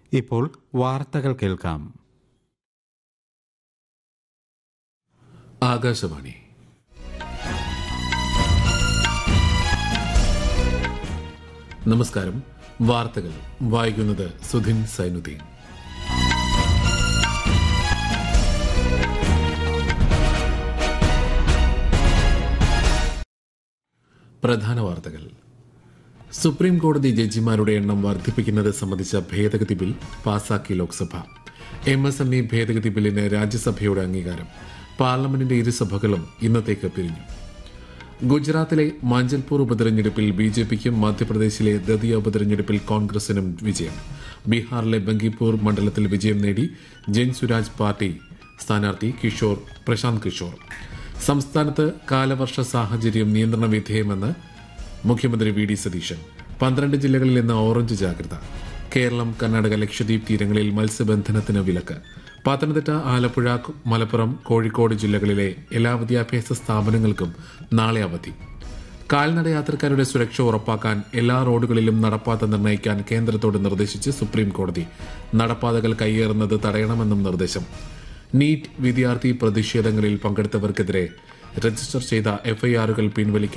ഇപ്പോൾ വാർത്തകൾ കേൾക്കാം ആകാശവാണി നമസ്കാരം വാർത്തകൾ വായിക്കുന്നത് സുധിൻ സൈനുദ്ദീൻ പ്രധാന വാർത്തകൾ സുപ്രീം കോടതി ജഡ്ജിമാരുടെ എണ്ണം വർദ്ധിപ്പിക്കുന്നത് സംബന്ധിച്ച ഭേദഗതി ബിൽ പാസാക്കി Lok Sabha M S M E ഭേദഗതി ബില്ലിന് രാജ്യസഭയുടെ അംഗീകാരം പാർലമെന്റിന്റെ ഇരുസഭകളും ഇന്നത്തേക്ക് പിരിഞ്ഞു ഗുജറാത്തിലെ മാഞ്ചൽപൂർ ഉപതെരഞ്ഞെടുപ്പിൽ ബി ജെ പിക്കും മധ്യപ്രദേശിലെ ദതിയ ഉപതെരഞ്ഞെടുപ്പിൽ കോൺഗ്രസിനും വിജയം ബീഹാറിലെ ബങ്കിപ്പൂർ മണ്ഡലത്തിൽ വിജയം നേടി ജൻ സുരാജ് പാർട്ടി സ്ഥാനാർത്ഥി കിഷോർ പ്രശാന്ത് കിഷോർ സംസ്ഥാനത്ത് കാലവർഷ സാഹചര്യം നിയന്ത്രണ വിധേയമെന്ന് മുഖ്യമന്ത്രി വി ഡി സതീശൻ പന്ത്രണ്ട് ജില്ലകളിൽ ഇന്ന് ഓറഞ്ച് ജാഗ്രത കേരളം കർണാടക ലക്ഷദ്വീപ് തീരങ്ങളിൽ മത്സ്യബന്ധനത്തിന് വിലക്ക് പത്തനംതിട്ട ആലപ്പുഴ മലപ്പുറം കോഴിക്കോട് ജില്ലകളിലെ എല്ലാ വിദ്യാഭ്യാസ സ്ഥാപനങ്ങൾക്കും നാളെ അവധി കാൽനട യാത്രക്കാരുടെ സുരക്ഷ ഉറപ്പാക്കാൻ എല്ലാ റോഡുകളിലും നടപ്പാത നിർണ്ണയിക്കാൻ കേന്ദ്രത്തോട് നിർദ്ദേശിച്ച് സുപ്രീം കോടതി നടപ്പാതകൾ കയ്യേറുന്നത് തടയണമെന്നും നിർദ്ദേശം നീറ്റ് വിദ്യാർത്ഥി പ്രതിഷേധങ്ങളിൽ പങ്കെടുത്തവർക്കെതിരെ രജിസ്റ്റർ ചെയ്ത എഫ്ഐആറുകൾ പിൻവലിക്കാൻ